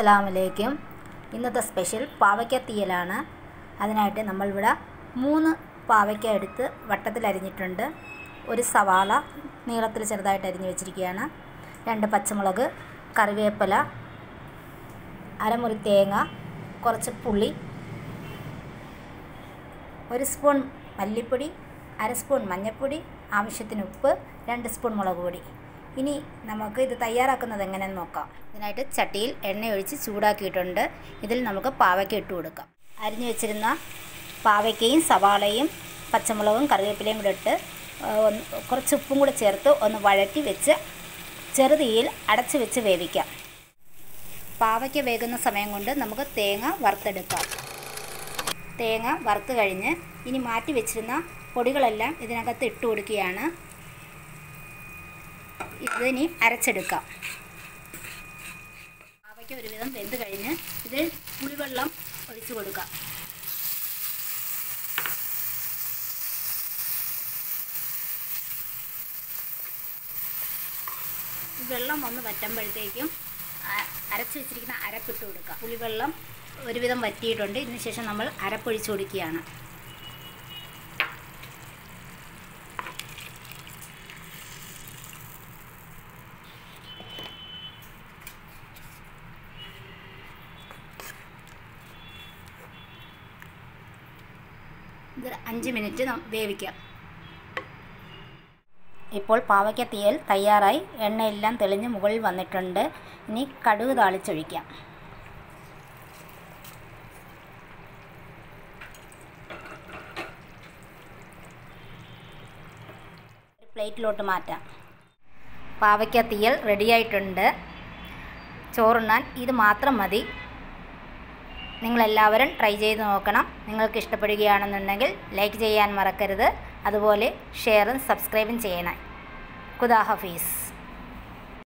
അസ്സലാമലൈക്കും ഇന്നത്തെ സ്പെഷ്യൽ പാവയ്ക്ക തീയലാണ് അതിനായിട്ട് നമ്മളിവിടെ മൂന്ന് പാവയ്ക്ക എടുത്ത് വട്ടത്തിൽ അരിഞ്ഞിട്ടുണ്ട് ഒരു സവാള നീളത്തിൽ ചെറുതായിട്ട് അരിഞ്ഞ് വെച്ചിരിക്കുകയാണ് രണ്ട് പച്ചമുളക് കറിവേപ്പില അരമുറി തേങ്ങ കുറച്ച് പുളി ഒരു സ്പൂൺ മല്ലിപ്പൊടി അര സ്പൂൺ മഞ്ഞൾപ്പൊടി ആവശ്യത്തിന് ഉപ്പ് രണ്ട് സ്പൂൺ മുളക് പൊടി ഇനി നമുക്ക് ഇത് തയ്യാറാക്കുന്നത് എങ്ങനെയെന്ന് നോക്കാം ഇതിനായിട്ട് ചട്ടിയിൽ എണ്ണ ഒഴിച്ച് ചൂടാക്കിയിട്ടുണ്ട് ഇതിൽ നമുക്ക് പാവയ്ക്ക ഇട്ട് കൊടുക്കാം അരിഞ്ഞു വെച്ചിരുന്ന പാവയ്ക്കയും സവാളയും പച്ചമുളകും കറിവേപ്പിലയും കൂടെ ഇട്ട് ആ, ഒന്ന് കുറച്ച് ഉപ്പും കൂടെ ചേർത്ത് ഒന്ന് വഴറ്റി വെച്ച് ചെറുതീയിൽ അടച്ച് വെച്ച് വേവിക്കാം പാവയ്ക്ക വേകുന്ന സമയം കൊണ്ട് നമുക്ക് തേങ്ങ വറുത്തെടുക്കാം തേങ്ങ വറുത്ത് കഴിഞ്ഞ് ഇനി മാറ്റി വെച്ചിരുന്ന പൊടികളെല്ലാം ഇതിനകത്ത് ഇട്ട് കൊടുക്കുകയാണ് ഇതിനി അരച്ചെടുക്കാം പാവയ്ക്ക ഒരുവിധം വെന്ത് കഴിഞ്ഞ് ഇത് പുളിവെള്ളം ഒഴിച്ചു കൊടുക്കാം ഈ വെള്ളം ഒന്ന് വറ്റുമ്പോഴത്തേക്കും അ- അരച്ച് വെച്ചിരിക്കുന്ന അരപ്പിട്ട് കൊടുക്കുക പുളിവെള്ളം ഒരുവിധം വറ്റിയിട്ടുണ്ട് ഇതിന് ശേഷം നമ്മൾ അരപ്പൊഴിച്ച് കൊടുക്കുകയാണ് ഇത് അഞ്ച് മിനിറ്റ് നം- വേവിക്കാം ഇപ്പോൾ പാവയ്ക്ക തീയൽ തയ്യാറായി എണ്ണയെല്ലാം തെളിഞ്ഞ് മുകളിൽ വന്നിട്ടുണ്ട് ഇനി കടുക് താളിച്ചൊഴിക്കാം ഒരു പ്ലേറ്റിലോട്ട് മാറ്റാം പാവയ്ക്ക തീയൽ റെഡിയായിട്ടുണ്ട് ചോറുണ്ണാൻ ഇത് മാത്രം മതി നിങ്ങളെല്ലാവരും ട്രൈ ചെയ്ത് നോക്കണം നിങ്ങൾക്ക് ഇഷ്ടപ്പെടുകയാണെന്നുണ്ടെങ്കിൽ ലൈക്ക് ചെയ്യാൻ മറക്കരുത് അതുപോലെ ഷെയറും സബ്സ്ക്രൈബും ചെയ്യണം ഖുദാ ഹഫീസ്